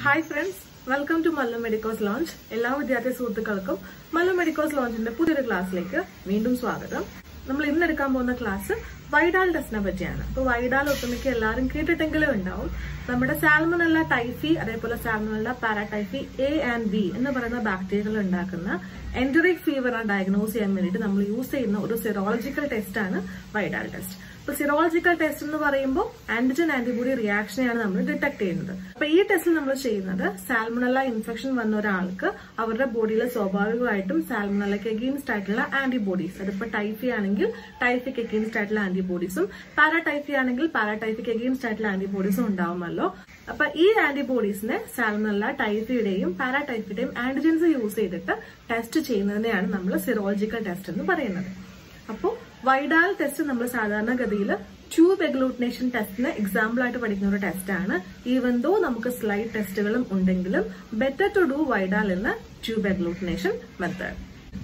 Hi friends welcome to Mallu medicos lounge എല്ലാ വിദ്യാർത്ഥി സുഹൃത്തുക്കൾക്കും മല്ലു മെഡിക്കോസ് ലോഞ്ചിന്റെ പുതിയൊരു ക്ലാസ്സിലേക്ക് വീണ്ടും സ്വാഗതം നമ്മൾ ഇന്ന് എടുക്കാൻ പോകുന്ന ക്ലാസ് വൈഡാൽ ടെസ്റ്റിനെ പറ്റിയാണ് അപ്പൊ വൈഡാൽ ഒട്ടുമിക്ക എല്ലാവരും കേട്ടിട്ടെങ്കിലും ഉണ്ടാവും നമ്മുടെ സാൽമണല്ല ടൈഫി അതേപോലെ salmonella paratyphi A and B എന്ന് പറയുന്ന ബാക്ടീരിയകൾ ഉണ്ടാക്കുന്ന എൻഡറിക് ഫീവർ ഡയഗ്നോസ് ചെയ്യാൻ വേണ്ടിയിട്ട് നമ്മൾ യൂസ് ചെയ്യുന്ന ഒരു സിറോളജിക്കൽ ടെസ്റ്റ് ആണ് വൈഡാൽ ടെസ്റ്റ് ഇപ്പൊ സിറോളജിക്കൽ ടെസ്റ്റ് എന്ന് പറയുമ്പോൾ ആന്റിജൻ ആന്റിബോഡി റിയാക്ഷനെയാണ് നമ്മൾ ഡിറ്റക്ട് ചെയ്യുന്നത് അപ്പൊ ഈ ടെസ്റ്റിൽ നമ്മൾ ചെയ്യുന്നത് സാൽമണല്ല ഇൻഫെക്ഷൻ വന്ന ഒരാൾക്ക് അവരുടെ ബോഡിയിൽ സ്വാഭാവികമായിട്ടും സാൽമണല്ലയ്ക്ക് അഗെയിൻസ്റ്റ് ആയിട്ടുള്ള ആന്റിബോഡീസ് അതിപ്പോ ടൈഫി ആണെങ്കിൽ ടൈഫിക്ക് അഗെയിൻസ്റ്റ് ആയിട്ടുള്ള ആന്റിബോഡീസും പാരാടൈഫി ആണെങ്കിൽ പാരാടൈഫിക്ക് അഗെയിൻസ്റ്റ് ആയിട്ടുള്ള ആന്റിബോഡീസും ഉണ്ടാവുമല്ലോ അപ്പൊ ഈ ആന്റിബോഡീസിനെ സാൽമണല്ല ടൈഫിയുടെയും പാരാടൈഫിയുടെയും ആന്റിജൻസ് യൂസ് ചെയ്തിട്ട് ടെസ്റ്റ് ചെയ്യുന്നതിനെയാണ് നമ്മൾ സിറോളജിക്കൽ ടെസ്റ്റ് എന്ന് പറയുന്നത് അപ്പോൾ വൈഡാൽ ടെസ്റ്റ് നമ്മൾ സാധാരണഗതിയിൽ ട്യൂബ് എഗ്ലൂട്ടിനേഷൻ ടെസ്റ്റിന് എക്സാമ്പിൾ ആയിട്ട് പഠിക്കുന്ന ഒരു ടെസ്റ്റ് ആണ് ഈവൻ ദോ നമുക്ക് സ്ലൈഡ് ടെസ്റ്റുകളും ഉണ്ടെങ്കിലും ബെറ്റർ ടു ഡു വൈഡാൽ എന്ന tube agglutination method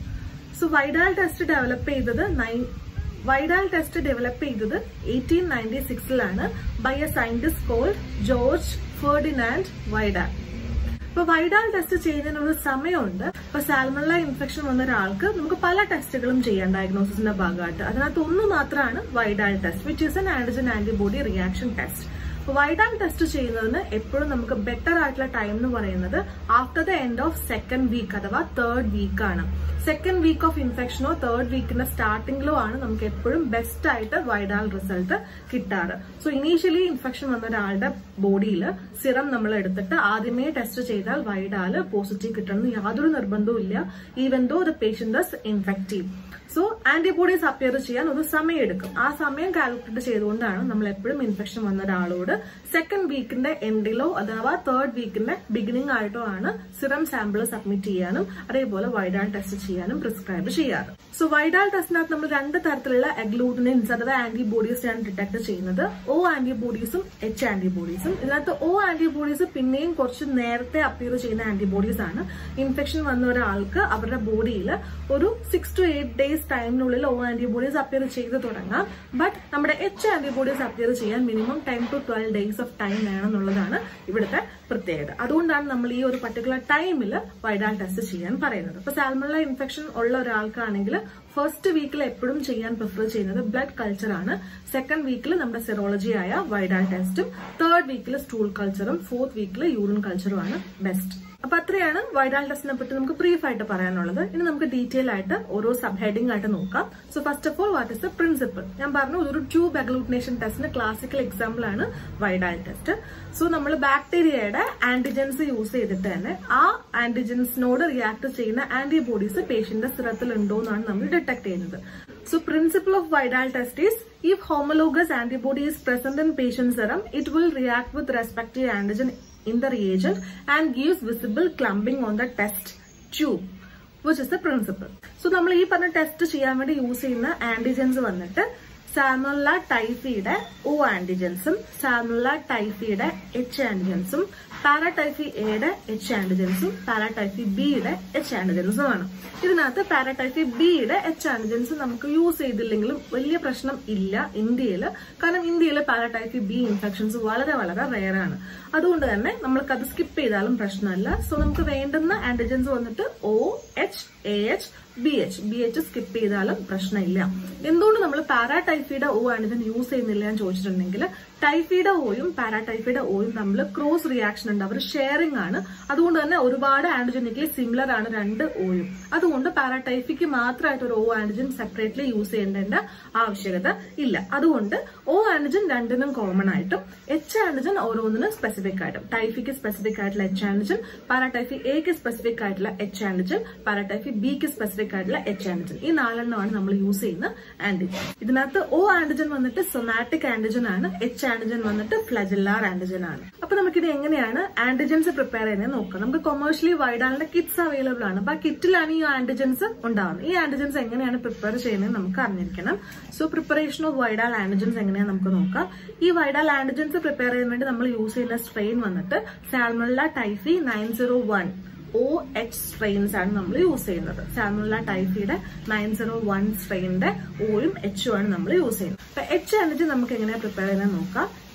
so Widal test develop ചെയ്തത് നയൻ വൈഡാൽ ടെസ്റ്റ് ഡെവലപ്പ് ചെയ്തത് എയ്റ്റീൻ നയൻറ്റി സിക്സിലാണ് by a scientist called George Ferdinand Widal ഇപ്പൊ വൈഡാൽ ടെസ്റ്റ് ചെയ്യുന്നതിന് ഒരു സമയമുണ്ട് ഇപ്പൊ സാൽമണ ഇൻഫെക്ഷൻ വന്ന ഒരാൾക്ക് നമുക്ക് പല ടെസ്റ്റുകളും ചെയ്യാം ഡയഗ്നോസിന്റെ ഭാഗമായിട്ട് അതിനകത്ത് ഒന്ന് മാത്രമാണ് Widal test which is an antigen antibody reaction test Widal test ചെയ്യുന്നതിന് എപ്പോഴും നമുക്ക് ബെറ്റർ ആയിട്ടുള്ള ടൈം എന്ന് പറയുന്നത് after the end of second week അഥവാ തേർഡ് വീക്ക് ആണ് സെക്കൻഡ് വീക്ക് ഓഫ് ഇൻഫെക്ഷനോ തേർഡ് വീക്കിന്റെ സ്റ്റാർട്ടിംഗിലോ ആണ് നമുക്ക് എപ്പോഴും ബെസ്റ്റ് ആയിട്ട് വൈഡാൽ റിസൾട്ട് കിട്ടാറ് സോ ഇനീഷ്യലി ഇൻഫെക്ഷൻ വന്ന ഒരാളുടെ ബോഡിയിൽ സിറം നമ്മൾ എടുത്തിട്ട് ആദ്യമേ ടെസ്റ്റ് ചെയ്താൽ വൈഡാല് പോസിറ്റീവ് കിട്ടണം യാതൊരു നിർബന്ധവും ഇല്ല even though the patient infective so antibodies appear ചെയ്യാൻ ഒരു സമയം എടുക്കും ആ സമയം കാൽക്കുലേറ്റ് ചെയ്തുകൊണ്ടാണ് നമ്മൾ എപ്പോഴും ഇൻഫെക്ഷൻ വന്ന ഒരാളോട് സെക്കൻഡ് വീക്കിന്റെ എൻഡിലോ അഥവാ തേർഡ് വീക്കിന്റെ ബിഗിനിങ് ആയിട്ടോ ആണ് സിറം സാമ്പിൾ സബ്മിറ്റ് ചെയ്യാനും അതേപോലെ വൈഡാൽ ടെസ്റ്റ് ചെയ്യാനും പ്രിസ്ക്രൈബ് ചെയ്യാറ് സോ വൈഡാൽ ടെസ്റ്റിനകത്ത് നമ്മൾ രണ്ട് തരത്തിലുള്ള എഗ്ലൂട്ടിനിൻസ് അഥവാ ആന്റിബോഡീസ് ആണ് ഡിറ്റക്ട് ചെയ്യുന്നത് ഒ ആന്റിബോഡീസും എച്ച് ആന്റിബോഡീസും ഇതിനകത്ത് ഒ ആന്റിബോഡീസ് പിന്നെയും കുറച്ച് നേരത്തെ അപ്പിയർ ചെയ്യുന്ന ആന്റിബോഡീസ് ആണ് ഇൻഫെക്ഷൻ വന്ന ഒരാൾക്ക് അവരുടെ ബോഡിയിൽ ഒരു സിക്സ് ടു എയ്റ്റ് ഡേയ്സ് ടൈമിനുള്ളിൽ ഒ ആന്റിബോഡീസ് അപ്പിയർ ചെയ്ത് തുടങ്ങാം ബട്ട് നമ്മുടെ എച്ച് ആന്റിബോഡീസ് അപ്പിയർ ചെയ്യാൻ minimum ten to twelve days of time വേണം എന്നുള്ളതാണ് ഇവിടുത്തെ പ്രത്യേകത അതുകൊണ്ടാണ് നമ്മൾ ഈ ഒരു പർട്ടിക്കുലർ ടൈമിൽ വൈഡാൽ ടെസ്റ്റ് ചെയ്യാൻ പറയുന്നത് ഇപ്പൊ സാൽമണ ഇൻഫെക്ഷൻ ഉള്ള ഒരാൾക്കാണെങ്കിൽ ഫസ്റ്റ് വീക്കിൽ എപ്പോഴും ചെയ്യാൻ പ്രിഫർ ചെയ്യുന്നത് ബ്ലഡ് കൾച്ചർ ആണ് സെക്കൻഡ് വീക്കിൽ നമ്മുടെ സെറോളജി ആയ വൈഡാൽ ടെസ്റ്റും തേർഡ് വീക്കിൽ സ്റ്റൂൾ കൾച്ചറും ഫോർത്ത് വീക്കിൽ യൂറിൻ കൾച്ചറും ആണ് ബെസ്റ്റ് അപ്പൊ അത്രയാണ് വൈഡാൽ ടെസ്റ്റിനെ പറ്റി നമുക്ക് ബ്രീഫ് ആയിട്ട് പറയാനുള്ളത് ഇനി നമുക്ക് ഡീറ്റെയിൽ ആയിട്ട് ഓരോ സബ് ഹെഡിംഗ് ആയിട്ട് നോക്കാം so first of all what is the principle ഞാൻ പറഞ്ഞു ഇതൊരു ട്യൂബ് അഗ്ലൂട്ടിനേഷൻ ടെസ്റ്റിന് ക്ലാസിക്കൽ എക്സാമ്പിൾ ആണ് വൈഡാൽ ടെസ്റ്റ് സോ നമ്മൾ ബാക്ടീരിയയുടെ ആന്റിജൻസ് യൂസ് ചെയ്തിട്ട് തന്നെ ആ ആന്റിജൻസിനോട് റിയാക്ട് ചെയ്യുന്ന ആന്റിബോഡീസ് പേഷ്യന്റെ സിറത്തിൽ ഉണ്ടോ എന്നാണ് നമ്മൾ ഡിറ്റക്ട് ചെയ്യുന്നത് so principle of Widal test is if homologous antibody is present in patient serum, it will react with respective antigen in the reagent and gives visible clumping on the test tube. Which is the principle so നമ്മൾ ഈ പറഞ്ഞ test ചെയ്യാൻ വേണ്ടി use ചെയ്യുന്ന antigens വന്നിട്ട് Salmonella ടൈഫിയുടെ O ആന്റിജൻസും Salmonella ടൈഫിയുടെ എച്ച് ആന്റിജൻസും പാരാടൈഫി എയുടെ എച്ച് ആന്റിജൻസും പാരാടൈഫി ബിയുടെ എച്ച് ആന്റിജൻസും ആണ് ഇതിനകത്ത് പാരാടൈഫി ബിയുടെ എച്ച് ആന്റിജൻസ് നമുക്ക് യൂസ് ചെയ്തില്ലെങ്കിലും വലിയ പ്രശ്നം ഇല്ല ഇന്ത്യയിൽ കാരണം ഇന്ത്യയിൽ പാരാടൈഫി ബി ഇൻഫെക്ഷൻസ് വളരെ വളരെ റെയർ ആണ് അതുകൊണ്ട് തന്നെ നമ്മൾക്ക് അത് സ്കിപ്പ് ചെയ്താലും പ്രശ്നമല്ല സോ നമുക്ക് വേണ്ടുന്ന ആന്റിജൻസ് വന്നിട്ട് O H A H B H B H skip ചെയ്താലും പ്രശ്നമില്ല എന്തുകൊണ്ട് നമ്മൾ പാരാടൈഫിയുടെ ഒ ആന്റിജൻ യൂസ് ചെയ്യുന്നില്ല എന്ന് ചോദിച്ചിട്ടുണ്ടെങ്കിൽ ടൈഫിയുടെ ഓയും പാരാടൈഫിയുടെ ഓയും തമ്മിൽ ക്രോസ് റിയാക്ഷൻ ഉണ്ട് അവർ ഷെയറിംഗ് ആണ് അതുകൊണ്ട് തന്നെ ഒരുപാട് ആന്റിജനിക്കലി സിമിലർ ആണ് രണ്ട് ഓയും അതുകൊണ്ട് പാരാടൈഫിക്ക് മാത്രമായിട്ട് ഒരു ഒ ആന്റിജൻ സെപ്പറേറ്റ്ലി യൂസ് ചെയ്യേണ്ട ആവശ്യകത ഇല്ല അതുകൊണ്ട് ഒ ആന്റിജൻ രണ്ടിനും കോമൺ ആയിട്ടും എച്ച് ആന്റിജൻ ഓരോന്നിനും സ്പെസിഫിക് ആയിട്ടും ടൈഫിക്ക് സ്പെസിഫിക് ആയിട്ടുള്ള എച്ച് ആന്റിജൻ പാരാടൈഫി എക്ക് സ്പെസിഫിക് ആയിട്ടുള്ള എച്ച് ആന്റിജൻ പാരാടൈഫി ബിക്ക് സ്പെസിഫിക് ആയിട്ടുള്ള എച്ച് ആന്റിജൻ ഈ നാലെണ്ണമാണ് നമ്മൾ യൂസ് ചെയ്യുന്ന ആന്റിജൻ ഇതിനകത്ത് ഒ ആന്റിജൻ വന്നിട്ട് സൊമാറ്റിക് ആന്റിജൻ ആണ് എച്ച് ആന്റിജൻ വന്നിട്ട് ഫ്ലജല്ലാർ ആന്റിജൻ ആണ് അപ്പൊ നമുക്കിത് എങ്ങനെയാണ് ആന്റിജൻസ് പ്രിപ്പയർ ചെയ്യുന്നത് നോക്കാം നമുക്ക് കൊമേഴ്ഷ്യലി വൈഡാലിന്റെ കിറ്റ്സ് അവൈലബിൾ ആണ് അപ്പൊ ആ കിറ്റിലാണ് ഈ ആന്റിജൻസ് ഉണ്ടാവുന്നത് ഈ ആന്റിജൻസ് എങ്ങനെയാണ് പ്രിപ്പയർ ചെയ്യുന്നത് നമുക്ക് അറിഞ്ഞിരിക്കണം so preparation of Widal antigens എങ്ങനെയാണ് നമുക്ക് നോക്കാം ഈ വൈഡാൽ ആന്റിജൻസ് പ്രിപ്പയർ ചെയ്യാൻ വേണ്ടി നമ്മൾ യൂസ് ചെയ്യുന്ന സ്ട്രെയിൻ വന്നിട്ട് Salmonella typhi nine zero one O H strains ആണ് നമ്മൾ യൂസ് ചെയ്യുന്നത് സാൽമുല ടൈഫിയുടെ നയൻ സീറോ വൺ സ്ട്രെയിനിന്റെ ഓയും എച്ചും ആണ് നമ്മൾ യൂസ് ചെയ്യുന്നത് അപ്പൊ എച്ച് ആൻഡിജൻ നമുക്ക് എങ്ങനെയാ പ്രിപ്പയർ ചെയ്യുന്നത് നോക്കാം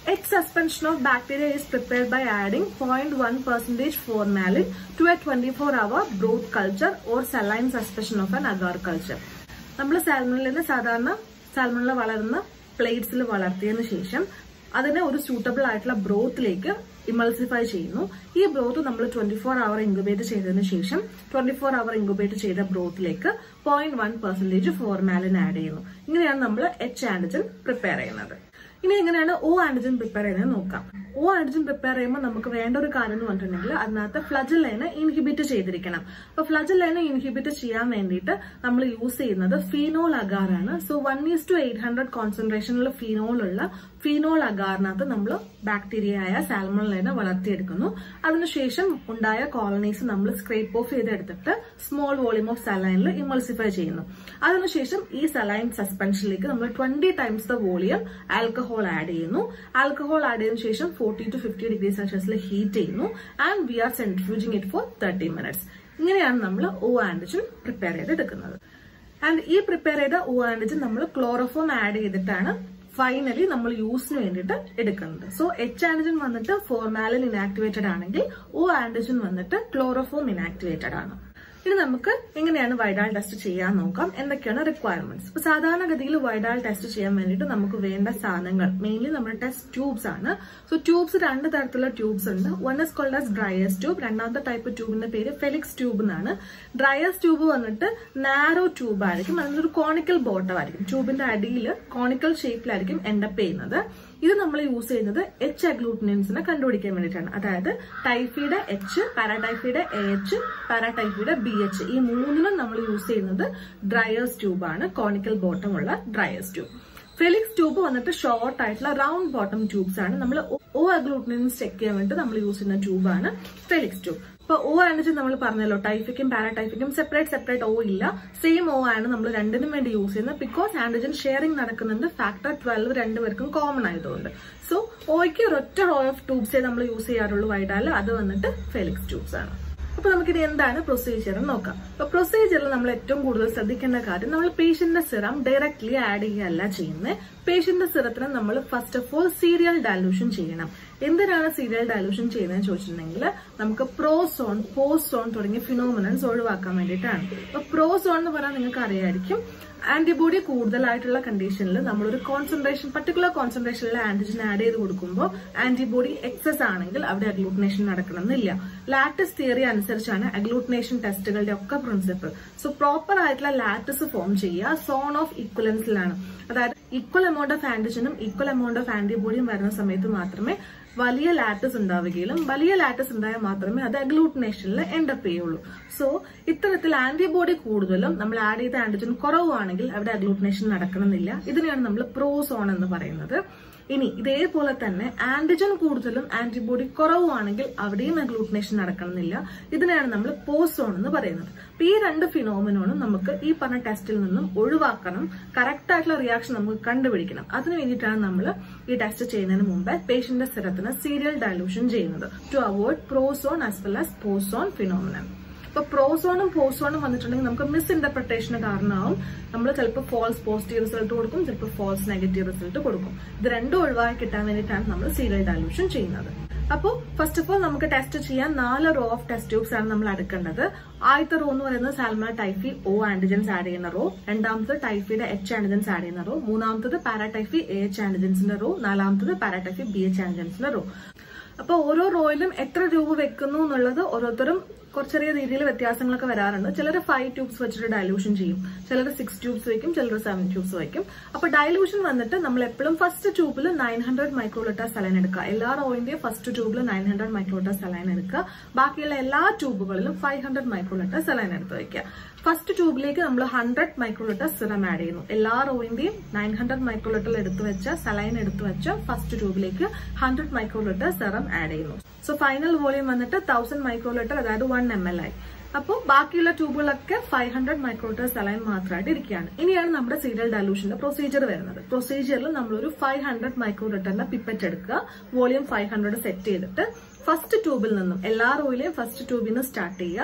H suspension of bacteria is prepared by adding 0.1 percentage formalin to a 24-hour broth culture or saline suspension of an agar culture. നമ്മൾ സാൽമണിലിന് സാധാരണ സാൽമണില വളരുന്ന പ്ലേറ്റ്സിൽ വളർത്തിയതിനു ശേഷം അതിനെ ഒരു സൂട്ടബിൾ ആയിട്ടുള്ള ബ്രോത്തിലേക്ക് ഇമൾസിഫൈ ചെയ്യുന്നു ഈ ബ്രോത്ത് നമ്മൾ ട്വന്റി ഫോർ അവർ ഇൻക്യുബേറ്റ് ചെയ്തതിനു ശേഷം ട്വന്റി ഫോർ അവർ ഇൻക്യുബേറ്റ് ചെയ്ത ബ്രോത്തിലേക്ക് point one percentage formalin add ചെയ്യുന്നു ഇങ്ങനെയാണ് നമ്മൾ എച്ച് ആന്റിജൻ പ്രിപ്പയർ ചെയ്യുന്നത് ഇനി എങ്ങനെയാണ് ഒ ആന്റിജൻ പ്രിപ്പയർ ചെയ്യുന്നത് നോക്കാം ഒ ആന്റിജൻ പ്രിപ്പയർ ചെയ്യുമ്പോൾ നമുക്ക് വേണ്ട ഒരു കാര്യം എന്ന് പറഞ്ഞിട്ടുണ്ടെങ്കിൽ അതിനകത്ത് ഫ്ലജലൈനെ ഇൻഹിബിറ്റ് ചെയ്തിരിക്കണം അപ്പൊ ഫ്ലജലൈനെ ഇൻഹിബിറ്റ് ചെയ്യാൻ വേണ്ടിയിട്ട് നമ്മൾ യൂസ് ചെയ്യുന്നത് ഫീനോൾ അഗാറാണ് so one is to eight hundred കോൺസെൻട്രേഷനിലുള്ള ഫീനോൾ ഉള്ള ഫീനോൾ അഗാറിനകത്ത് നമ്മൾ ബാക്ടീരിയയായ സാൽമോണലൈനെ വളർത്തിയെടുക്കുന്നു അതിനുശേഷം ഉണ്ടായ കോളനീസ് നമ്മൾ സ്ക്രേപ്പ് ഓഫ് ചെയ്തെടുത്തിട്ട് സ്മോൾ വോളിയം ഓഫ് സലൈനിൽ ഇമൾസിഫൈ ചെയ്യുന്നു അതിനുശേഷം ഈ സലൈൻ സസ്പെൻഷനിലേക്ക് നമ്മൾ twenty times the volume alcohol add ചെയ്യുന്നു ആൽക്കഹോൾ ആഡ് ചെയ്തതിനു ശേഷം ഫോർട്ടി ടു ഫിഫ്റ്റി ഡിഗ്രി സെൽഷ്യസിൽ ഹീറ്റ് ചെയ്യുന്നു and we are centrifuging it for thirty minutes ഇങ്ങനെയാണ് നമ്മൾ ഒ ആൻഡിജൻ പ്രിപ്പയർ ചെയ്തെടുക്കുന്നത് ആൻഡ് ഈ പ്രിപ്പയർ ചെയ്ത ഒ ആൻഡിജൻ നമ്മൾ ക്ലോറോഫോം ആഡ് ചെയ്തിട്ടാണ് ഫൈനലി നമ്മൾ യൂസിന് വേണ്ടിയിട്ട് എടുക്കുന്നത് സോ എച്ച് ആന്റിജൻ വന്നിട്ട് ഫോർമാലിൻ ഇനാക്ടിവേറ്റഡ് ആണെങ്കിൽ ഒ ആന്റിജൻ വന്നിട്ട് ക്ലോറോഫോം ഇനാക്ടിവേറ്റഡ് ആണ് ഇനി നമുക്ക് എങ്ങനെയാണ് വൈഡാൾ ടെസ്റ്റ് ചെയ്യാൻ നോക്കാം എന്തൊക്കെയാണ് റിക്വയർമെന്റ്സ് ഇപ്പൊ സാധാരണഗതിയിൽ വൈഡാൾ ടെസ്റ്റ് ചെയ്യാൻ വേണ്ടിയിട്ട് നമുക്ക് വേണ്ട സാധനങ്ങൾ മെയിൻലി നമ്മുടെ ടെസ്റ്റ് ട്യൂബ്സ് ആണ് സോ ട്യൂബ്സ് രണ്ട് തരത്തിലുള്ള ട്യൂബ്സ് ഉണ്ട് one is called as Dreyer's tube രണ്ടാമത്തെ ടൈപ്പ് ട്യൂബിന്റെ പേര് ഫെലിക്സ് ട്യൂബ് എന്നാണ് ഡ്രയസ് ട്യൂബ് വന്നിട്ട് നാരോ ട്യൂബ് ആയിരിക്കും അതിനൊരു കോണിക്കൽ ബോട്ടം ആയിരിക്കും ട്യൂബിന്റെ അടിയിൽ കോണിക്കൽ ഷേപ്പിലായിരിക്കും എൻഡപ്പ് ചെയ്യുന്നത് ഇത് നമ്മൾ യൂസ് ചെയ്യുന്നത് എച്ച് അഗ്ലൂട്ടിനൻസിനെ കണ്ടുപിടിക്കാൻ വേണ്ടിയിട്ടാണ് അതായത് ടൈഫിയുടെ എച്ച് പാരാടൈഫിയുടെ എ എച്ച് പാരാടൈഫിയുടെ ബി എച്ച് ഈ മൂന്നിനും നമ്മൾ യൂസ് ചെയ്യുന്നത് ഡ്രയേഴ്സ് ട്യൂബാണ് കോണിക്കൽ ബോട്ടം ഉള്ള ഡ്രയേഴ്സ് ട്യൂബ് ഫെലിക്സ് ട്യൂബ് വന്നിട്ട് ഷോർട്ട് ആയിട്ടുള്ള റൗണ്ട് ബോട്ടം ട്യൂബ്സ് ആണ് നമ്മൾ ഓ അഗ്ലൂട്ടിനൻസ് ചെക്ക് ചെയ്യാൻ വേണ്ടി നമ്മൾ യൂസ് ചെയ്യുന്ന ട്യൂബാണ് ഫെലിക്സ് ട്യൂബ് ഇപ്പൊ ഓ ആണെന്ന് നമ്മൾ പറഞ്ഞല്ലോ ടൈഫിക്കും പാരാടൈഫിക്കും സെപ്പറേറ്റ് സെപ്പറേറ്റ് ഓ ഇല്ല സെയിം ഓ ആണ് നമ്മൾ രണ്ടിനും വേണ്ടി യൂസ് ചെയ്യുന്നത് ബിക്കോസ് ആന്റിജൻ ഷെയറിംഗ് നടക്കുന്നുണ്ട് ഫാക്ടർ ട്വൽവ് രണ്ടുപേർക്കും കോമൺ ആയതുകൊണ്ട് സോ ഓയ്ക്ക് ഒരൊറ്റ റോ ഓഫ് ട്യൂബ്സേ നമ്മൾ യൂസ് ചെയ്യാറുള്ളൂ വൈഡാല് അത് വന്നിട്ട് ഫെലിക്സ് ട്യൂബ്സ് ആണ് അപ്പൊ നമുക്കിനി എന്താണ് പ്രൊസീജിയർ എന്ന് നോക്കാം അപ്പൊ പ്രൊസീജിയറിൽ നമ്മൾ ഏറ്റവും കൂടുതൽ ശ്രദ്ധിക്കേണ്ട കാര്യം നമ്മൾ പേഷ്യന്റിന്റെ സിറം ഡയറക്ട്ലി ആഡ് ചെയ്യുകയല്ല ചെയ്യുന്നത് പേഷ്യന്റിന്റെ സിറത്തിന് നമ്മൾ first of all serial dilution ചെയ്യണം എന്തിനാണ് സീരിയൽ ഡയലൂഷൻ ചെയ്യുന്നതെന്ന് ചോദിച്ചിട്ടുണ്ടെങ്കിൽ നമുക്ക് പ്രോസോൺ പോസ്റ്റോൺ തുടങ്ങിയ ഫിനോമിനൻസ് ഒഴിവാക്കാൻ വേണ്ടിയിട്ടാണ് അപ്പൊ പ്രോസോൺ എന്ന് പറഞ്ഞാൽ നിങ്ങൾക്ക് അറിയായിരിക്കും ആന്റിബോഡി കൂടുതലായിട്ടുള്ള കണ്ടീഷനിൽ നമ്മളൊരു കോൺസെൻട്രേഷൻ പർട്ടിക്കുലർ കോൺസെൻട്രേഷനിൽ ആന്റിജൻ ആഡ് ചെയ്ത് കൊടുക്കുമ്പോൾ ആന്റിബോഡി എക്സസ് ആണെങ്കിൽ അവിടെ അഗ്ലൂട്ടിനേഷൻ നടക്കണമെന്നില്ല ലാറ്റിസ് തിയറി അനുസരിച്ചാണ് അഗ്ലൂട്ടിനേഷൻ ടെസ്റ്റുകളുടെ ഒക്കെ പ്രിൻസിപ്പിൾ സോ പ്രോപ്പർ ആയിട്ടുള്ള ലാറ്റിസ് ഫോം ചെയ്യുക സോൺ ഓഫ് ഇക്വലൻസിലാണ് അതായത് ഈക്വൽ എമൗണ്ട് ഓഫ് ആന്റിജനും ഈക്വൽ എമൗണ്ട് ഓഫ് ആന്റിബോഡിയും വരുന്ന സമയത്ത് മാത്രമേ വലിയ ലാറ്റസ് ഉണ്ടാവുകയും വലിയ ലാറ്റസ് ഉണ്ടായാൽ മാത്രമേ അത് അഗ്ലൂട്ടിനേഷനിൽ എൻഡപ്പ് ചെയ്യുള്ളൂ സോ ഇത്തരത്തിൽ ആന്റിബോഡി കൂടുതലും നമ്മൾ ആഡ് ചെയ്ത ആന്റിജൻ കുറവാണെങ്കിൽ അവിടെ അഗ്ലൂട്ടിനേഷൻ നടക്കണമെന്നില്ല ഇതിനെയാണ് നമ്മൾ പ്രോസോൺ എന്ന് പറയുന്നത് ഇനി ഇതേപോലെ തന്നെ ആന്റിജൻ കൂടുതലും ആന്റിബോഡി കുറവുമാണെങ്കിൽ അവിടെയും അഗ്ലൂട്ടിനേഷൻ നടക്കണമെന്നില്ല ഇതിനെയാണ് നമ്മൾ പോസ്റ്റോൺ എന്ന് പറയുന്നത് അപ്പൊ ഈ രണ്ട് ഫിനോമിനോണും നമുക്ക് ഈ പറഞ്ഞ ടെസ്റ്റിൽ നിന്നും ഒഴിവാക്കണം കറക്റ്റ് ആയിട്ടുള്ള റിയാക്ഷൻ നമുക്ക് കണ്ടുപിടിക്കണം അതിന് വേണ്ടിയിട്ടാണ് നമ്മൾ ഈ ടെസ്റ്റ് ചെയ്യുന്നതിന് മുമ്പ് പേഷ്യന്റിന്റെ സ്ഥിരത്തിന് സീരിയൽ ഡയലൂഷൻ ചെയ്യുന്നത് to avoid prozone as well as postzone phenomenon ഇപ്പൊ പ്രോസോണും പോസ്റ്റോണും വന്നിട്ടുണ്ടെങ്കിൽ നമുക്ക് മിസ് ഇന്റർപ്രിട്ടേഷന് കാരണമാവും നമ്മൾ ചിലപ്പോൾ ഫോൾസ് പോസിറ്റീവ് റിസൾട്ട് കൊടുക്കും ചിലപ്പോൾ ഫോൾസ് നെഗറ്റീവ് റിസൾട്ട് കൊടുക്കും ഇത് രണ്ടും ഒഴിവാക്കി കിട്ടാൻ വേണ്ടിയിട്ടാണ് നമ്മൾ സീരിയൽ ഡയലൂഷൻ ചെയ്യുന്നത് അപ്പോൾ ഫസ്റ്റ് ഓഫ് ഓൾ നമുക്ക് ടെസ്റ്റ് ചെയ്യാൻ നാല് റോ ഓഫ് ടെസ്റ്റ് ട്യൂബ്സ് ആണ് നമ്മൾ എടുക്കേണ്ടത് ആദ്യത്തെ റോ എന്ന് പറയുന്നത് Salmonella typhi O antigens add ചെയ്യുന്ന റോ രണ്ടാമത്തത് ടൈഫിയുടെ എച്ച് ആന്റിജൻസ് ആഡ് ചെയ്യുന്ന റോ മൂന്നാമത്തത് പാരാടൈഫി എ എച്ച് ആന്റിജൻസിന്റെ റോ നാലാമത്തത് പാരാടൈഫി ബി എച്ച് ആന്റിജൻസിന്റെ റോ അപ്പൊ ഓരോ റോയിലും എത്ര രൂപ വെക്കുന്നു എന്നുള്ളത് ഓരോരുത്തരും കുറച്ചറിയ രീതിയിൽ വ്യത്യാസങ്ങളൊക്കെ വരാറുണ്ട് ചിലർ ഫൈവ് ട്യൂബ്സ് വെച്ചിട്ട് ഡയലൂഷൻ ചെയ്യും ചിലർ സിക്സ് ട്യൂബ്സ് വയ്ക്കും ചിലർ സെവൻ ട്യൂബ്സ് വയ്ക്കും അപ്പൊ ഡയലൂഷൻ വന്നിട്ട് നമ്മൾ എപ്പോഴും ഫസ്റ്റ് ട്യൂബിൽ നയൻ ഹൺഡ്രഡ് മൈക്രോലിറ്റർ സലൈൻ എടുക്കുക എല്ലാ റോയിന്റെയും ഫസ്റ്റ് ട്യൂബിൽ നയൻ ഹൺഡ്രഡ് മൈക്രോലിറ്റർ സലൈൻ എടുക്കുക ബാക്കിയുള്ള എല്ലാ ട്യൂബുകളിലും ഫൈവ് ഹൺഡ്രഡ് മൈക്രോലിറ്റർ സലൈൻ എടുത്ത് വയ്ക്കുക ഫസ്റ്റ് ട്യൂബിലേക്ക് നമ്മൾ ഹൺഡ്രഡ് മൈക്രോലിറ്റർ സിറം ആഡ് ചെയ്യുന്നു എല്ലാ റോയിന്റെയും നയൻ ഹൺഡ്രഡ് മൈക്രോലിറ്റർ എടുത്തു വെച്ച സലൈൻ എടുത്തു വെച്ച ഫസ്റ്റ് ട്യൂബിലേക്ക് ഹൺഡ്രഡ് മൈക്രോലിറ്റർ സിറം ആഡ് ചെയ്യുന്നു സോ ഫൈനൽ വോളിയം വന്നിട്ട് തൗസൻഡ് മൈക്രോലിറ്റർ അതായത് വൺ എം എൽ ആയി അപ്പോൾ ബാക്കിയുള്ള ട്യൂബുകളൊക്കെ ഫൈവ് ഹൺഡ്രഡ് മൈക്രോലിറ്റർ സലൈൻ മാത്രമായിട്ട് ഇരിക്കുകയാണ് ഇനിയാണ് നമ്മുടെ സീരിയൽ ഡയലൂഷന്റെ പ്രൊസീജിയർ വരുന്നത് പ്രൊസീജിയറിൽ നമ്മളൊരു ഫൈവ് ഹൺഡ്രഡ് മൈക്രോലിറ്ററിന്റെ പിപ്പറ്റ് എടുക്കുക വോളിയം ഫൈവ് ഹൺഡ്രഡ് സെറ്റ് ചെയ്തിട്ട് ഫസ്റ്റ് ട്യൂബിൽ നിന്നും എല്ലാ റോയിലെയും ഫസ്റ്റ് ട്യൂബിൽ നിന്ന് സ്റ്റാർട്ട് ചെയ്യുക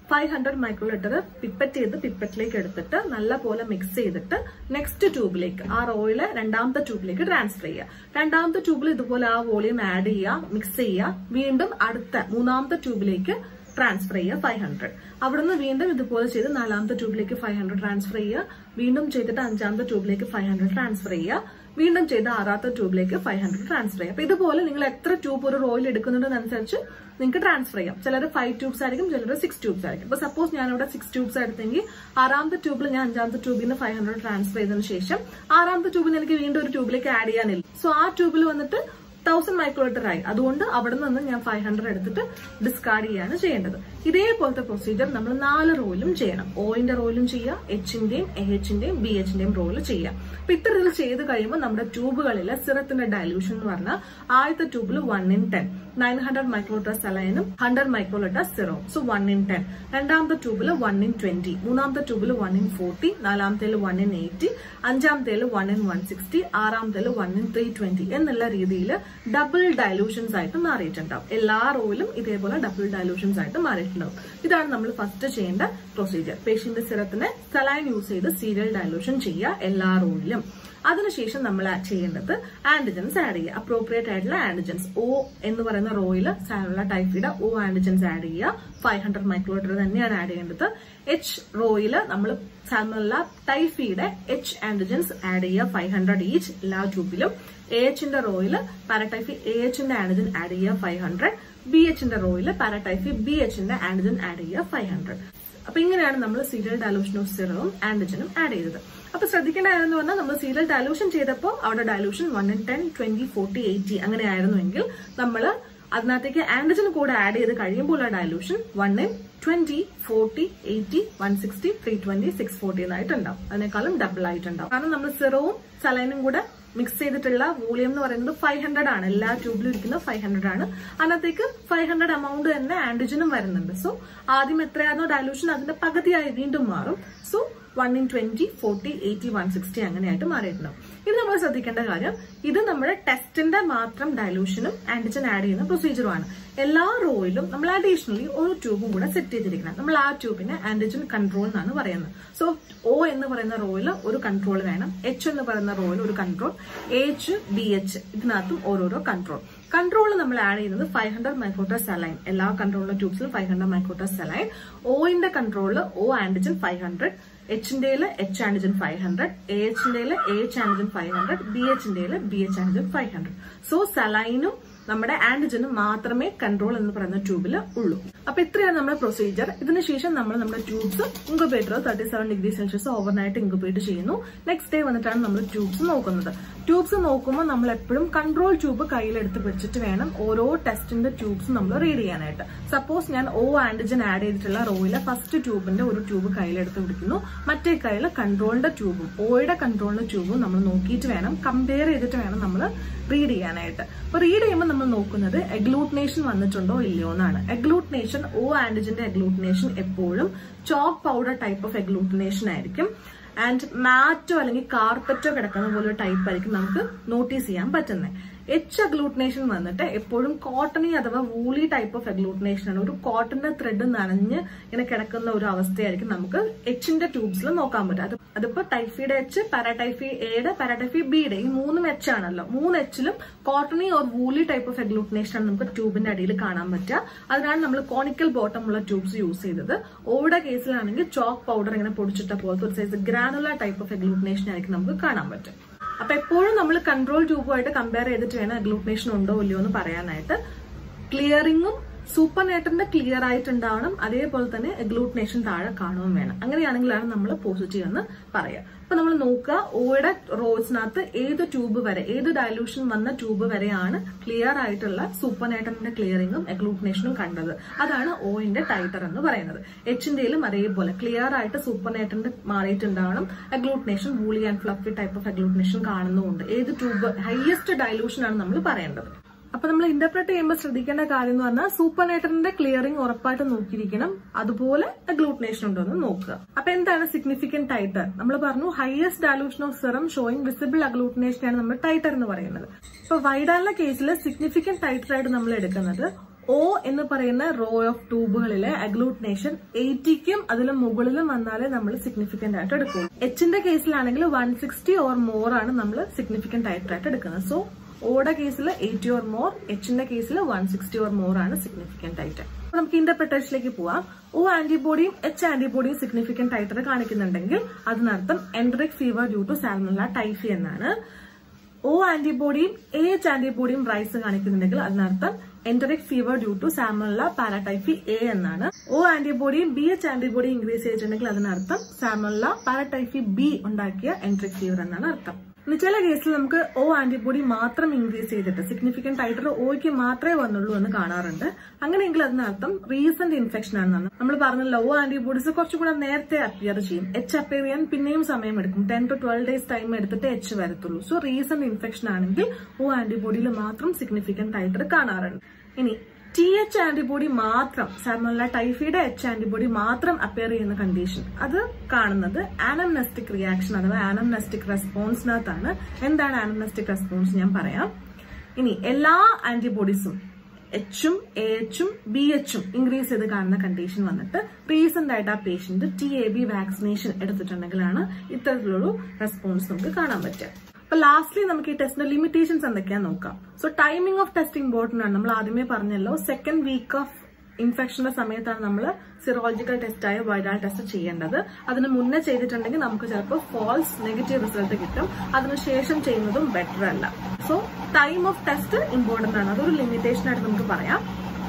five hundred microlitre pipette ചെയ്ത് പിപ്പറ്റിലേക്ക് എടുത്തിട്ട് നല്ല പോലെ മിക്സ് ചെയ്തിട്ട് നെക്സ്റ്റ് ട്യൂബിലേക്ക് ആ റോയില് രണ്ടാമത്തെ ട്യൂബിലേക്ക് ട്രാൻസ്ഫർ ചെയ്യുക രണ്ടാമത്തെ ട്യൂബിൽ ഇതുപോലെ ആ വോളിയം ആഡ് ചെയ്യുക മിക്സ് ചെയ്യുക വീണ്ടും അടുത്ത മൂന്നാമത്തെ ട്യൂബിലേക്ക് ട്രാൻസ്ഫർ ചെയ്യുക ഫൈവ് ഹൺഡ്രഡ് അവിടുന്ന് വീണ്ടും ഇതുപോലെ ചെയ്ത് നാലാമത്തെ ട്യൂബിലേക്ക് ഫൈവ് ഹൺഡ്രഡ് ട്രാൻസ്ഫർ ചെയ്യുക വീണ്ടും ചെയ്തിട്ട് അഞ്ചാമത്തെ ട്യൂബിലേക്ക് ഫൈവ് ഹൺഡ്രഡ് ട്രാൻസ്ഫർ ചെയ്യുക വീണ്ടും ചെയ്ത് ആറാമത്തെ ട്യൂബിലേക്ക് ഫൈവ് ഹൺഡ്രഡ് ട്രാൻസ്ഫർ ചെയ്യുക അപ്പൊ ഇതുപോലെ നിങ്ങൾ എത്ര ട്യൂബ് ഒരു റോയിൽ എടുക്കുന്നുണ്ടെന്നനുസരിച്ച് നിങ്ങൾക്ക് ട്രാൻസ്ഫർ ചെയ്യാം ചിലർ ഫൈവ് ട്യൂബ്സ് ആയിരിക്കും ചിലർ സിക്സ് ട്യൂബ്സ് ആയിരിക്കും ഇപ്പൊ സപ്പോസ് ഞാൻ ഇവിടെ സിക്സ് ട്യൂബ്സ് എടുത്തെങ്കിൽ ആറാമത്തെ ട്യൂബിൽ ഞാൻ അഞ്ചാമത്തെ ട്യൂബിൽ നിന്ന് ഫൈവ് ഹൺഡ്രഡ് ട്രാൻസ്ഫർ ചെയ്തതിനു ശേഷം ആറാമത്തെ ട്യൂബിൽ നിന്ന് എനിക്ക് വീണ്ടും ഒരു ട്യൂബിലേക്ക് ആഡ് ചെയ്യാനില്ല സോ ആ ട്യൂബിൽ വന്നിട്ട് തൗസൻഡ് മൈക്രോലിറ്റർ ആയി അതുകൊണ്ട് അവിടെ നിന്ന് ഞാൻ ഫൈവ് ഹൺഡ്രഡ് എടുത്തിട്ട് ഡിസ്കാർഡ് ചെയ്യാണ് ചെയ്യേണ്ടത് ഇതേപോലത്തെ പ്രൊസീജിയർ നമ്മൾ നാല് റോയിലും ചെയ്യണം ഓയിന്റെ റോയിലും ചെയ്യാം എച്ചിന്റെയും എ എച്ചിന്റെയും ബി എച്ചിന്റെയും റോയിൽ ചെയ്യാം അപ്പൊ ഇത്തരത്തിൽ ചെയ്ത് കഴിയുമ്പോൾ നമ്മുടെ ട്യൂബുകളിലെ സിറത്തിന്റെ ഡയലൂഷൻ എന്ന് പറഞ്ഞാൽ ആദ്യത്തെ ട്യൂബിൽ one in ten nine hundred microlitre സലൈനും hundred microlitre serum so one in ten രണ്ടാമത്തെ ട്യൂബിൽ വൺ ഇൻ ട്വന്റി മൂന്നാമത്തെ ട്യൂബിൽ വൺ ഇൻ ഫോർട്ടി നാലാമത്തേൽ വൺ ഇൻ എയ്റ്റി അഞ്ചാമത്തേൽ വൺ ഇൻ വൺ സിക്സ്റ്റി ആറാമത്തേൽ വൺ ഇൻ ത്രീ ട്വന്റി എന്നുള്ള രീതിയിൽ ഡബിൾ ഡയലൂഷൻസ് ആയിട്ട് മാറിയിട്ടുണ്ടാവും എല്ലാ റോയിലും ഇതേപോലെ ഡബിൾ ഡയലൂഷൻസ് ആയിട്ട് മാറിയിട്ടുണ്ടാവും ഇതാണ് നമ്മൾ ഫസ്റ്റ് ചെയ്യേണ്ട പ്രൊസീജിയർ പേഷ്യന്റ് സിറത്തിന് സലൈൻ യൂസ് ചെയ്ത് സീരിയൽ ഡയലൂഷൻ ചെയ്യുക എല്ലാ റോയിലും അതിനുശേഷം നമ്മൾ ചെയ്യേണ്ടത് ആന്റിജൻസ് ആഡ് ചെയ്യുക അപ്രോപ്രിയേറ്റ് ആയിട്ടുള്ള ആന്റിജൻസ് ഒ എന്ന് പറയുന്ന റോയിൽ സാനുള്ള ടൈഫിയുടെ ഒ ആന്റിജൻസ് ആഡ് ചെയ്യുക ഫൈവ് ഹൺഡ്രഡ് മൈക്രോമീറ്റർ തന്നെയാണ് ആഡ് ചെയ്യേണ്ടത് എച്ച് റോയിൽ നമ്മൾ സാൽമല്ല ടൈഫിയുടെ എച്ച് ആന്റിജൻസ് ആഡ് ചെയ്യുക ഫൈവ് ഹൺഡ്രഡ് ഈച്ച് എല്ലാ ട്യൂബിലും എ എച്ചിന്റെ റോയിൽ പാരടൈഫി എ എച്ചിന്റെ ആന്റിജൻ ആഡ് ചെയ്യുക ഫൈവ് ഹൺഡ്രഡ് ബി എച്ചിന്റെ റോയിൽ പാരടൈഫി ബി എച്ചിന്റെ ആന്റിജൻ ആഡ് ചെയ്യുക ഫൈവ് ഹൺഡ്രഡ് അപ്പൊ ഇങ്ങനെയാണ് നമ്മൾ സീരിയൽ ഡയലൂഷൻ ഓഫ് സിറവും ആന്റിജനും ആഡ് ചെയ്തത് അപ്പൊ ശ്രദ്ധിക്കേണ്ട കാര്യം എന്ന് പറഞ്ഞാൽ നമ്മൾ സീരിയൽ ഡയലൂഷൻ ചെയ്തപ്പോൾ അവിടെ dilution one in ten twenty forty eighty അങ്ങനെ ആയിരുന്നുവെങ്കിൽ നമ്മൾ അതിനകത്തേക്ക് ആന്റിജൻ കൂടെ ആഡ് ചെയ്ത് കഴിയുമ്പോൾ dilution one in twenty forty eighty one sixty three twenty six forty എന്നായിട്ടുണ്ടാവും അതിനേക്കാളും ഡബിൾ ആയിട്ടുണ്ടാവും കാരണം നമ്മൾ സിറവും സലൈനും കൂടെ മിക്സ് ചെയ്തിട്ടുള്ള വോളിയം എന്ന് പറയുന്നത് ഫൈവ് ഹൺഡ്രഡ് ആണ് എല്ലാ ട്യൂബിലും ഇരിക്കുന്ന ഫൈവ് ഹൺഡ്രഡ് ആണ് അതിനകത്തേക്ക് ഫൈവ് ഹൺഡ്രഡ് എമൗണ്ട് തന്നെ ആന്റിജനും വരുന്നുണ്ട് സോ ആദ്യം എത്രയായിരുന്നോ ഡയലൂഷൻ അതിന്റെ പകുതിയായി വീണ്ടും മാറും so one in twenty forty eighty one sixty അങ്ങനെയായിട്ട് മാറിയിട്ടുണ്ടാവും ഇത് നമ്മൾ ശ്രദ്ധിക്കേണ്ട കാര്യം ഇത് നമ്മുടെ ടെസ്റ്റിന്റെ മാത്രം ഡയലൂഷനും ആന്റിജൻ ആഡ് ചെയ്യുന്ന പ്രൊസീജിയറുമാണ് എല്ലാ റോയിലും നമ്മൾ അഡീഷണലി ഒരു ട്യൂബും കൂടെ സെറ്റ് ചെയ്തിരിക്കണം നമ്മൾ ആ ട്യൂബിനെ ആന്റിജൻ കൺട്രോൾ എന്നാണ് പറയുന്നത് സോ ഒ എന്ന് പറയുന്ന റോയിൽ ഒരു കൺട്രോൾ വേണം എച്ച് എന്ന് പറയുന്ന റോയിൽ ഒരു കൺട്രോൾ എച്ച് ബി എച്ച് ഇതിനകത്തും ഓരോരോ കൺട്രോൾ കൺട്രോൾ നമ്മൾ ആഡ് ചെയ്യുന്നത് ഫൈവ് ഹൺഡ്രഡ് മൈക്രോട്ടർ സലൈൻ എല്ലാ കൺട്രോളിലെ ട്യൂബ്സിലും ഫൈവ് ഹൺഡ്രഡ് മൈക്രോട്ടർ സലൈൻ ഒന്റെ കൺട്രോളിൽ ഒ ആന്റിജൻ ഫൈവ് ഹൺഡ്രഡ് എച്ചിന്റെയിൽ H antigen five hundred A എച്ചിന്റെയിൽ H antigen five hundred B എച്ചിന്റെയിൽ B H antigen five hundred so സലൈനും നമ്മുടെ ആന്റിജനും മാത്രമേ കൺട്രോൾ എന്ന് പറയുന്ന ട്യൂബിൽ ഉള്ളൂ അപ്പൊ ഇത്രയാണ് നമ്മുടെ പ്രൊസീജിയർ ഇതിനുശേഷം നമ്മൾ നമ്മുടെ tubes incubator thirty seven degree Celsius overnight incubate ചെയ്യുന്നു നെക്സ്റ്റ് ഡേ വന്നിട്ടാണ് നമ്മൾ ട്യൂബ്സ് നോക്കുന്നത് ട്യൂബ്സ് നോക്കുമ്പോൾ നമ്മൾ എപ്പോഴും കൺട്രോൾ ട്യൂബ് കയ്യിലെടുത്ത് പിടിച്ചിട്ട് വേണം ഓരോ ടെസ്റ്റിന്റെ ട്യൂബ്സ് നമ്മൾ റീഡ് ചെയ്യാനായിട്ട് സപ്പോസ് ഞാൻ ഓ ആന്റിജൻ ആഡ് ചെയ്തിട്ടുള്ള റോയിലെ ഫസ്റ്റ് ട്യൂബിന്റെ ഒരു ട്യൂബ് കയ്യിലെടുത്ത് പിടിക്കുന്നു മറ്റേ കയ്യിൽ കൺട്രോളിന്റെ ട്യൂബും ഓയുടെ കൺട്രോളിന്റെ ട്യൂബും നമ്മൾ നോക്കിയിട്ട് വേണം കമ്പയർ ചെയ്തിട്ട് വേണം നമ്മൾ റീഡ് ചെയ്യാനായിട്ട് അപ്പൊ റീഡ് ചെയ്യുമ്പോൾ നമ്മൾ നോക്കുന്നത് എഗ്ലൂട്ടിനേഷൻ വന്നിട്ടുണ്ടോ ഇല്ലയോ എന്നാണ് എഗ്ലൂട്ടിനേഷൻ ഓ ആന്റിജന്റെ എഗ്ലൂട്ടിനേഷൻ എപ്പോഴും chalk powder type of agglutination ആയിരിക്കും ആൻഡ് മാറ്റോ അല്ലെങ്കിൽ കാർപ്പറ്റോ കിടക്കുന്ന പോലെ ടൈപ്പ് ആയിരിക്കും നമുക്ക് നോട്ടീസ് ചെയ്യാൻ പറ്റുന്നത് എച്ച് അഗ്ലൂട്ടിനേഷൻ വന്നിട്ട് എപ്പോഴും കോട്ടണി അഥവാ വൂളി ടൈപ്പ് ഓഫ് അഗ്ലൂട്ടിനേഷൻ ആണ് ഒരു കോട്ടന്റെ ത്രെഡ് നനഞ്ഞ് ഇങ്ങനെ കിടക്കുന്ന ഒരു അവസ്ഥയായിരിക്കും നമുക്ക് എച്ചിന്റെ ട്യൂബ്സിൽ നോക്കാൻ പറ്റും അത് അതിപ്പോ ടൈഫിയുടെ എച്ച് പാരാടൈഫി എയുടെ പാരാടൈഫി ബിയുടെ ഈ മൂന്നും എച്ച് ആണല്ലോ മൂന്ന് എച്ചിലും cottony or woolly type of agglutination ആണ് നമുക്ക് ട്യൂബിന്റെ അടിയിൽ കാണാൻ പറ്റുക അതിനാണ് നമ്മൾ കോണിക്കൽ ബോട്ടം ഉള്ള ട്യൂബ്സ് യൂസ് ചെയ്തത് ഓയുടെ കേസിലാണെങ്കിൽ ചോക്ക് പൗഡർ ഇങ്ങനെ പൊടിച്ചിട്ട പോലത്തെ ഒരു size granular type of agglutination ആയിരിക്കും നമുക്ക് കാണാൻ പറ്റും അപ്പൊ എപ്പോഴും നമ്മൾ കൺട്രോൾ ട്യൂബുമായിട്ട് കമ്പയർ ചെയ്തിട്ട് വേണം അഗ്ലൂട്ടിനേഷൻ ഉണ്ടോ ഇല്ലയോ എന്ന് പറയാനായിട്ട് ക്ലിയറിങ്ങും സൂപ്പർ നേട്ടറിന്റെ ക്ലിയർ ആയിട്ടുണ്ടാവണം അതേപോലെ തന്നെ എഗ്ലൂട്ടിനേഷൻ താഴെ കാണുകയും വേണം അങ്ങനെയാണെങ്കിലാണ് നമ്മൾ പോസിറ്റീവ് എന്ന് പറയാം അപ്പൊ നമ്മൾ നോക്കുക ഓയുടെ റോസിനകത്ത് ഏത് ട്യൂബ് വരെ ഏത് ഡയലൂഷൻ വന്ന ട്യൂബ് വരെയാണ് ക്ലിയർ ആയിട്ടുള്ള സൂപ്പർ നേട്ടറിന്റെ ക്ലിയറിങ്ങും എഗ്ലൂട്ടിനേഷനും കണ്ടത് അതാണ് ഓയിന്റെ ടൈറ്റർ എന്ന് പറയുന്നത് എച്ചിന്റെയിലും അതേപോലെ ക്ലിയർ ആയിട്ട് സൂപ്പർ നേട്ടറിന്റെ മാറിയിട്ടുണ്ടാവണം agglutination woolly and fluffy type of agglutination കാണുന്നുമുണ്ട് ഏത് ട്യൂബ് ഹയസ്റ്റ് ഡയലൂഷൻ ആണ് നമ്മൾ പറയേണ്ടത് അപ്പൊ നമ്മൾ ഇന്റർപ്രറ്റ് ചെയ്യുമ്പോൾ ശ്രദ്ധിക്കേണ്ട കാര്യം എന്ന് പറഞ്ഞാൽ സൂപ്പർ നേറ്ററിന്റെ ക്ലിയറിംഗ് ഉറപ്പായിട്ട് നോക്കിയിരിക്കണം അതുപോലെ ഗ്ലൂട്ടിനേഷൻ ഉണ്ടോ എന്ന് നോക്കുക അപ്പൊ എന്താണ് സിഗ്നിഫിക്കന്റ് ടൈറ്റർ നമ്മൾ പറഞ്ഞു highest dilution of serum showing visible agglutination ആണ് നമ്മൾ ടൈറ്റർ എന്ന് പറയുന്നത് ഇപ്പൊ വൈഡാലിന്റെ കേസിൽ സിഗ്നിഫിക്കന്റ് ടൈറ്റർ ആയിട്ട് നമ്മൾ എടുക്കുന്നത് ഒ എന്ന് പറയുന്ന റോ ഓഫ് ട്യൂബുകളിലെ അഗ്ലൂട്ടിനേഷൻ എയ്റ്റിക്കും അതിലും മുകളിലും വന്നാലേ നമ്മൾ സിഗ്നിഫിക്കന്റ് ആയിട്ട് എടുക്കുള്ളൂ എച്ചിന്റെ കേസിലാണെങ്കിൽ വൺ സിക്സ്റ്റി ഓർ മോർ ആണ് നമ്മൾ സിഗ്നിഫിക്കന്റ് ആയിട്ട് എടുക്കുന്നത് സോ ഓയുടെ കേസിൽ എയ്റ്റി ഓർ മോർ എച്ചിന്റെ കേസിൽ വൺ സിക്സ്റ്റി ഓർ മോർ ആണ് സിഗ്നിഫിക്കന്റ് ആയിട്ട് അപ്പൊ നമുക്ക് ഇന്റർപ്രിട്ടേഷനിലേക്ക് പോവാം ഒ ആന്റിബോഡിയും എച്ച് ആന്റിബോഡിയും സിഗ്നിഫിക്കന്റ് ആയിട്ട് കാണിക്കുന്നുണ്ടെങ്കിൽ അതിനർത്ഥം enteric fever due to Salmonella typhi എന്നാണ് ഒ ആന്റിബോഡിയും എച്ച് ആന്റിബോഡിയും റൈസ് കാണിക്കുന്നുണ്ടെങ്കിൽ അതിനർത്ഥം enteric fever due to Salmonella paratyphi A എന്നാണ് ഒ ആന്റിബോഡിയും ബി എച്ച് ആന്റിബോഡിയും ഇൻക്രീസ് ചെയ്തിട്ടുണ്ടെങ്കിൽ അതിനർത്ഥം സാമല്ല പാരാടൈഫി ബി ഉണ്ടാക്കിയ എൻട്രിക് ഫീവർ എന്നാണ് അർത്ഥം ഇനി ചില കേസിൽ നമുക്ക് ഒ ആന്റിബോഡി മാത്രം ഇൻക്രീസ് ചെയ്തിട്ട് സിഗ്നിഫിക്കന്റ് ആയിട്ട് ഒയ്ക്ക് മാത്രമേ വന്നുള്ളൂ എന്ന് കാണാറുണ്ട് അങ്ങനെയെങ്കിൽ അതിനർത്ഥം റീസെന്റ് ഇൻഫെക്ഷൻ ആണെന്നാണ് നമ്മൾ പറഞ്ഞല്ലോ ഒ ആന്റിബോഡീസ് കുറച്ചുകൂടെ നേരത്തെ അപ്പിയർ ചെയ്യും എച്ച് അപ്പിയർ ചെയ്യാൻ പിന്നെയും സമയം എടുക്കും ten to twelve days time എടുത്തിട്ട് എച്ച് വരത്തുള്ളൂ സോ റീസെന്റ് ഇൻഫെക്ഷൻ ആണെങ്കിൽ ഒ ആന്റിബോഡിയിൽ മാത്രം സിഗ്നിഫിക്കന്റ് ആയിട്ട് കാണാറുണ്ട് ഇനി ടി എച്ച് ആന്റിബോഡി മാത്രം സാമല്ല ടൈഫയുടെ എച്ച് ആന്റിബോഡി മാത്രം അപ്പിയർ ചെയ്യുന്ന കണ്ടീഷൻ അത് കാണുന്നത് ആനംനെസ്റ്റിക് റിയാക്ഷൻ അഥവാ ആനംനെസ്റ്റിക് റെസ്പോൺസിനകത്താണ് എന്താണ് ആനംനെസ്റ്റിക് റെസ്പോൺസ് ഞാൻ പറയാം ഇനി എല്ലാ ആന്റിബോഡീസും എച്ചും എ എച്ചും ബി എച്ചും ഇൻക്രീസ് ചെയ്ത് കാണുന്ന കണ്ടീഷൻ വന്നിട്ട് റീസെന്റ് ആയിട്ട് ആ patient T A B vaccination എടുത്തിട്ടുണ്ടെങ്കിലാണ് ഇത്തരത്തിലൊരു റെസ്പോൺസ് നമുക്ക് കാണാൻ പറ്റുക അപ്പൊ ലാസ്റ്റ്ലി നമുക്ക് ഈ ടെസ്റ്റിന്റെ ലിമിറ്റേഷൻസ് എന്തൊക്കെയാന്ന് നോക്കാം so timing of test important ആണ് നമ്മൾ ആദ്യമേ പറഞ്ഞല്ലോ സെക്കൻഡ് വീക്ക് ഓഫ് ഇൻഫെക്ഷന്റെ സമയത്താണ് നമ്മൾ സിറോളജിക്കൽ ടെസ്റ്റായ വൈഡാൾ ടെസ്റ്റ് ചെയ്യേണ്ടത് അതിന് മുന്നേ ചെയ്തിട്ടുണ്ടെങ്കിൽ നമുക്ക് ചിലപ്പോൾ ഫോൾസ് നെഗറ്റീവ് റിസൾട്ട് കിട്ടും അതിനുശേഷം ചെയ്യുന്നതും ബെറ്റർ അല്ല so time of test important ആണ് അതൊരു ലിമിറ്റേഷൻ ആയിട്ട് നമുക്ക് പറയാം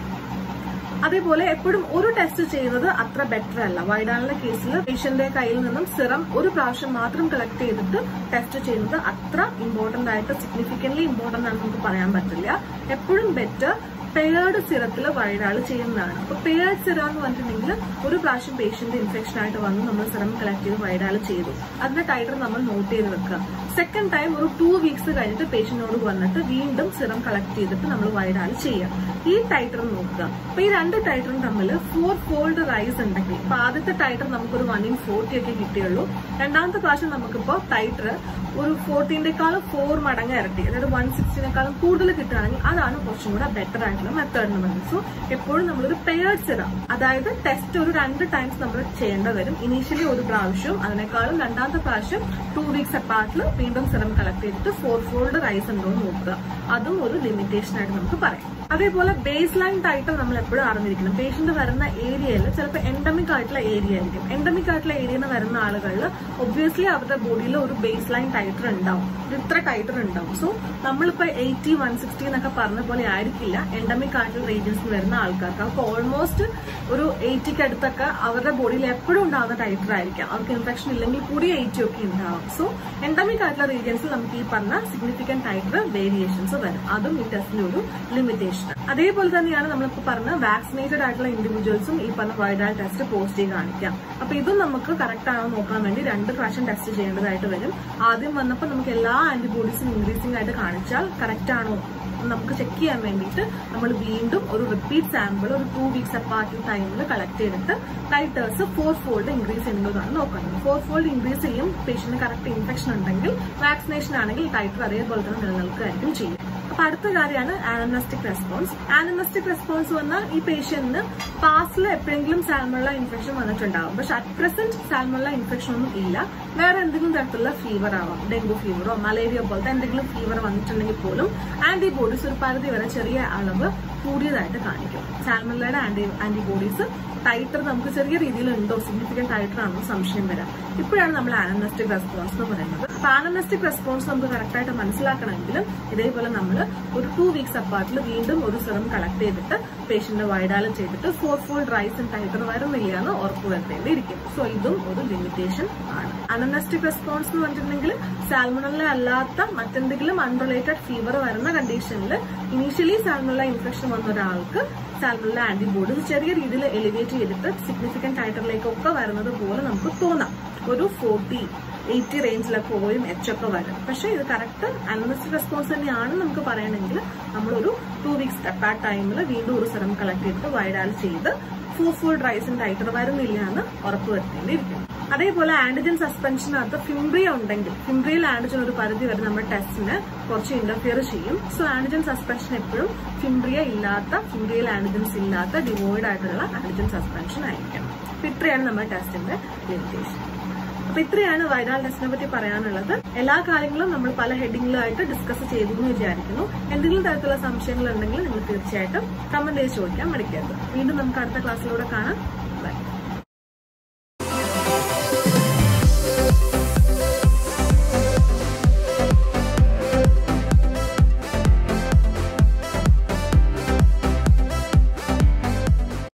അതേപോലെ എപ്പോഴും ഒരു ടെസ്റ്റ് ചെയ്യുന്നത് അത്ര ബെറ്റർ അല്ല വൈഡാളിന്റെ കേസിൽ പേഷ്യന്റെ കയ്യിൽ നിന്നും സിറം ഒരു പ്രാവശ്യം മാത്രം കളക്ട് ചെയ്തിട്ട് ടെസ്റ്റ് ചെയ്യുന്നത് അത്ര ഇമ്പോർട്ടന്റ് ആയിട്ട് സിഗ്നിഫിക്കന്റ്ലി ഇമ്പോർട്ടന്റ് ആണെന്ന് നമുക്ക് പറയാൻ പറ്റില്ല എപ്പോഴും ബെറ്റർ പെയർഡ് സിറത്തിൽ വൈഡാൾ ചെയ്യുന്നതാണ് അപ്പൊ പെയർഡ് സിറം എന്ന് പറഞ്ഞിട്ടുണ്ടെങ്കിൽ ഒരു പ്രാവശ്യം പേഷ്യന്റ് ഇൻഫെക്ഷൻ ആയിട്ട് വന്ന് നമ്മൾ സിറം കളക്ട് ചെയ്ത് വൈഡാൾ ചെയ്തു അതിന്റെ ടൈറ്റർ നമ്മൾ നോട്ട് ചെയ്ത് വെക്കുക സെക്കൻഡ് ടൈം ഒരു ടു വീക്സ് കഴിഞ്ഞിട്ട് പേഷ്യന്റിനോട് വന്നിട്ട് വീണ്ടും സിറം കളക്ട് ചെയ്തിട്ട് നമ്മൾ വൈഡാൾ ചെയ്യാം ഈ ടൈറ്റർ നോക്കുക അപ്പൊ ഈ രണ്ട് ടൈറ്ററും തമ്മിൽ ഫോർ ഫോൾഡ് റൈസ് ഉണ്ടെങ്കിൽ ഇപ്പൊ ആദ്യത്തെ ടൈറ്റർ നമുക്കൊരു വൺ ഇൻ ഫോർട്ടി ഒക്കെ കിട്ടിയുള്ളൂ രണ്ടാമത്തെ പ്രാവശ്യം നമുക്കിപ്പോ ടൈറ്റർ ഒരു ഫോർട്ടീൻ്റെക്കാളും ഫോർ മടങ്ങ് ഇരട്ടി അതായത് വൺ സിക്സ്റ്റിനേക്കാളും കൂടുതൽ കിട്ടുകയാണെങ്കിൽ അതാണ് കുറച്ചും കൂടെ ബെറ്റർ ആയിട്ടുള്ള മെത്തേഡ് എന്ന് പറയുന്നത് സോ എപ്പോഴും നമ്മളൊരു പെയർഡ് സിറം അതായത് ടെസ്റ്റ് ഒരു രണ്ട് ടൈംസ് നമ്മൾ ചെയ്യേണ്ടി വരും ഇനീഷ്യലി ഒരു പ്രാവശ്യവും അതിനേക്കാളും രണ്ടാമത്തെ പ്രാവശ്യം ടു വീക്സ് അപ്പാർട്ടിൽ വീണ്ടും സിറം കളക്ട് ചെയ്തിട്ട് ഫോർ ഫോൾഡ് റൈസ് ഉണ്ടോ എന്ന് നോക്കുക അതും ഒരു ലിമിറ്റേഷൻ ആയിട്ട് നമുക്ക് പറയാം അതേപോലെ ബേസ് ലൈൻ ടൈറ്റർ നമ്മൾ എപ്പോഴും അറിഞ്ഞിരിക്കണം പേഷ്യന്റ് വരുന്ന ഏരിയയിൽ ചിലപ്പോൾ എൻഡമിക് ആയിട്ടുള്ള ഏരിയ ആയിരിക്കും എൻഡമിക് ആയിട്ടുള്ള ഏരിയയിൽ നിന്ന് വരുന്ന ആളുകളിൽ ഒബ്വിയസ്ലി അവരുടെ ബോഡിയിൽ ഒരു ബേസ് ലൈൻ ടൈറ്റർ ഉണ്ടാവും ഒരു ഇത്ര ടൈറ്റർ ഉണ്ടാവും സോ നമ്മളിപ്പോ എയ്റ്റി വൺ സിക്സ്റ്റി എന്നൊക്കെ പറഞ്ഞ പോലെ ആയിരിക്കില്ല എൻഡമിക് ആയിട്ടുള്ള റീജിയൻസിൽ വരുന്ന ആൾക്കാർക്ക് അവർക്ക് ഓൾമോസ്റ്റ് ഒരു എയ്റ്റിക്ക് അടുത്തൊക്കെ അവരുടെ ബോഡിയിൽ എപ്പോഴും ഉണ്ടാകുന്ന ടൈറ്റർ ആയിരിക്കാം അവർക്ക് ഇൻഫെക്ഷൻ ഇല്ലെങ്കിൽ കൂടി എയ്റ്റി ഒക്കെ ഉണ്ടാവും സോ എൻഡമിക് ആയിട്ടുള്ള റീജിയൻസിൽ നമുക്ക് ഈ പറഞ്ഞ സിഗ്നിഫിക്കന്റ് ടൈറ്റർ വേരിയേഷൻസ് വരും അതും ഈ ടെസ്റ്റിന്റെ ഒരു ലിമിറ്റേഷൻ അതേപോലെ തന്നെയാണ് നമ്മളിപ്പോ പറഞ്ഞ വാക്സിനേറ്റഡ് ആയിട്ടുള്ള ഇൻഡിവിജ്വൽസും ഈ പറഞ്ഞ വൈഡാൽ ടെസ്റ്റ് പോസിറ്റീവ് കാണിക്കാം അപ്പൊ ഇതും നമുക്ക് കറക്റ്റ് ആണോ നോക്കാൻ വേണ്ടി രണ്ട് പ്രാവശ്യം ടെസ്റ്റ് ചെയ്യേണ്ടതായിട്ട് വരും ആദ്യം വന്നപ്പോൾ നമുക്ക് എല്ലാ ആന്റിബോഡീസും ഇൻക്രീസിംഗ് ആയിട്ട് കാണിച്ചാൽ കറക്റ്റ് ആണോ നമുക്ക് ചെക്ക് ചെയ്യാൻ വേണ്ടിയിട്ട് നമ്മൾ വീണ്ടും ഒരു റിപ്പീറ്റ് സാമ്പിൾ ഒരു ടു വീക്സ് അപ്പാർട്ട് ടൈമിൽ കളക്ട് ചെയ്തിട്ട് ടൈറ്റേഴ്സ് ഫോർ ഫോൾഡ് ഇൻക്രീസ് ചെയ്യുന്നതാണ് നോക്കുന്നത് ഫോർ ഫോൾഡ് ഇൻക്രീസ് ചെയ്യും പേഷ്യന്റ് കറക്റ്റ് ഇൻഫെക്ഷൻ ഉണ്ടെങ്കിൽ വാക്സിനേഷൻ ആണെങ്കിൽ ടൈറ്റർ അതേപോലെ തന്നെ നിലനിൽക്കുകയായിരിക്കും ചെയ്യും അപ്പൊ അടുത്ത കാര്യമാണ് ആനമസ്റ്റിക് റെസ്പോൺസ് ആനമസ്റ്റിക് റെസ്പോൺസ് വന്നാൽ ഈ പേഷ്യന്റിന് പാസ്റ്റിൽ എപ്പോഴെങ്കിലും സാൽമള്ള ഇൻഫെക്ഷൻ വന്നിട്ടുണ്ടാവും പക്ഷെ അറ്റ് പ്രസന്റ് സാൽമള്ള ഇൻഫെക്ഷൻ ഒന്നും ഇല്ല വേറെ എന്തെങ്കിലും തരത്തിലുള്ള ഫീവർ ആവാം ഡെങ്കു ഫീവറോ മലേറിയ പോലത്തെ എന്തെങ്കിലും ഫീവർ വന്നിട്ടുണ്ടെങ്കിൽ പോലും ആന്റിബോഡീസ് ഒരു പരിധി വരെ ചെറിയ അളവ് കൂടിയതായിട്ട് കാണിക്കും സാൽമല്ലയുടെ ആന്റി ആന്റിബോഡീസ് ടൈറ്റർ നമുക്ക് ചെറിയ രീതിയിൽ ഉണ്ടോ സിഗ്നിഫിക്കന്റ് ടൈറ്റർ ആണെന്ന് സംശയം വരാം ഇപ്പോഴാണ് നമ്മൾ ആനമസ്റ്റിക് റെസ്പോൺസ് എന്ന് പറയുന്നത് അപ്പൊ ആനമസ്റ്റിക് റെസ്പോൺസ് നമുക്ക് കറക്റ്റ് ആയിട്ട് മനസ്സിലാക്കണമെങ്കിലും ഇതേപോലെ നമ്മൾ ഒരു ടു വീക്സ് അപ്പാർട്ടിൽ വീണ്ടും ഒരു സിറം കളക്ട് ചെയ്തിട്ട് പേഷ്യന്റ് വൈഡാല ചെയ്തിട്ട് ഫോർ ഫോൾഡ് റൈസ് ടൈറ്റർ വരുന്നില്ല എന്ന് ഉറപ്പുവരുത്തേണ്ടിയിരിക്കും സോ ഇതും ഒരു ലിമിറ്റേഷൻ ആണ് അനമസ്റ്റിക് റെസ്പോൺസ് എന്ന് പറഞ്ഞിട്ടുണ്ടെങ്കിൽ സാൽമണല്ല അല്ലാത്ത മറ്റെന്തെങ്കിലും അൺറിലേറ്റഡ് ഫീവർ വരുന്ന കണ്ടീഷനിൽ ഇനീഷ്യലി സാൽമണല്ല ഇൻഫെക്ഷൻ വന്ന ഒരാൾക്ക് സാൽമണല്ല ആന്റിബോഡീസ് ചെറിയ രീതിയിൽ എലിവേറ്റ് ചെയ്തിട്ട് സിഗ്നിഫിക്കന്റ് ടൈറ്ററിലേക്കൊക്കെ വരുന്നത് പോലെ നമുക്ക് തോന്നാം ഒരു ഫോർട്ടി എയ്റ്റി റേഞ്ചിലൊക്കെ ഓയും എച്ച് ഒക്കെ വരും പക്ഷേ ഇത് കറക്റ്റ് അനലിസ്റ്റിക് റെസ്പോൺസ് തന്നെയാണ് നമുക്ക് പറയണമെങ്കിൽ നമ്മളൊരു ടു വീക്സ് അപ്പാർട്ട് ടൈമിൽ വീണ്ടും ഒരു സിറം കളക്ട് ചെയ്തിട്ട് വൈഡാൽ ചെയ്ത് ഫോർ ഫുൾ റൈസിന്റെ ടൈറ്റർ വരുന്നില്ല എന്ന് ഉറപ്പുവരുത്തേണ്ടിയിരിക്കും അതേപോലെ ആന്റിജൻ സസ്പെൻഷനകത്ത് ഫിംബ്രിയ ഉണ്ടെങ്കിൽ ഫിംബ്രിയൽ ആന്റിജൻ ഒരു പരിധി വരെ നമ്മുടെ ടെസ്റ്റിന് കുറച്ച് ഇന്റർഫിയർ ചെയ്യും സോ ആന്റിജൻ സസ്പെൻഷൻ എപ്പോഴും ഫിംബ്രിയ ഇല്ലാത്ത ഫിംബ്രിയൽ ആന്റിജൻസ് ഇല്ലാത്ത ഡിവോയിഡ് ആയിട്ടുള്ള ആന്റിജൻ സസ്പെൻഷൻ ആയിരിക്കണം അപ്പൊ ഇത്രയാണ് നമ്മുടെ ടെസ്റ്റിന്റെ ലിമിറ്റേഷൻ അപ്പൊ ഇത്രയാണ് വൈറാൽ ടെസ്റ്റിനെ പറ്റി പറയാനുള്ളത് എല്ലാ കാര്യങ്ങളും നമ്മൾ പല ഹെഡിങ്ങിലായിട്ട് ഡിസ്കസ് ചെയ്തു എന്ന് വിചാരിക്കുന്നു എന്തെങ്കിലും തരത്തിലുള്ള സംശയങ്ങൾ ഉണ്ടെങ്കിൽ നിങ്ങൾ തീർച്ചയായിട്ടും കമന്റ് ചെയ്ത് ചോദിക്കാൻ മടിക്കരുത് വീണ്ടും നമുക്ക് അടുത്ത ക്ലാസ്സിലൂടെ കാണാം ബൈ